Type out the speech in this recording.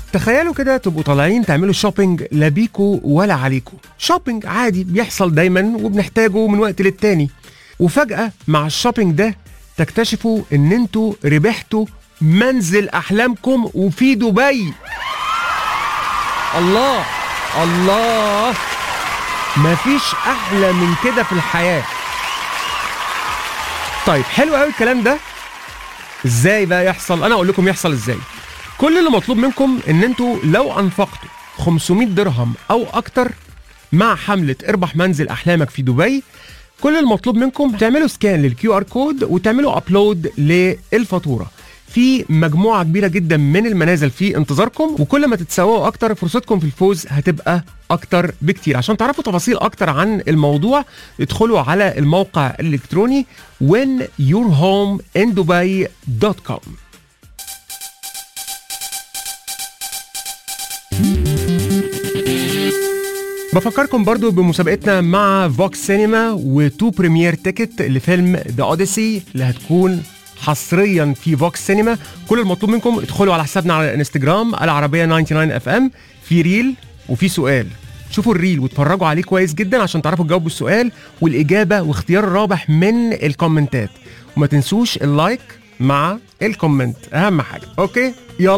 تخيلوا كده تبقوا طالعين تعملوا شوبينج لا بيكو ولا عليكو شوبينج عادي بيحصل دايما وبنحتاجه من وقت للتاني وفجأة مع الشوبينج ده تكتشفوا ان انتوا ربحتوا منزل احلامكم وفي دبي الله الله مفيش احلى من كده في الحياه طيب حلو قوي الكلام ده ازاي بقى يحصل انا اقول لكم يحصل ازاي كل اللي مطلوب منكم ان انتوا لو انفقتوا 500 درهم او اكتر مع حمله اربح منزل احلامك في دبي كل المطلوب منكم تعملوا سكان للكيو ار كود وتعملوا ابلود للفاتوره في مجموعه كبيره جدا من المنازل في انتظاركم وكل ما تتسوقوا اكتر فرصتكم في الفوز هتبقى اكتر بكتير عشان تعرفوا تفاصيل اكتر عن الموضوع ادخلوا على الموقع الالكتروني whenyourhomeindubai.com بفكركم برضو بمسابقتنا مع فوكس سينما وتو بريمير تيكت لفيلم ذا اوديسي اللي هتكون حصريا في فوكس سينما كل المطلوب منكم ادخلوا على حسابنا على الانستجرام العربيه 99 اف ام في ريل وفي سؤال شوفوا الريل واتفرجوا عليه كويس جدا عشان تعرفوا تجاوبوا السؤال والاجابه واختيار الرابح من الكومنتات وما تنسوش اللايك مع الكومنت اهم حاجه اوكي يلا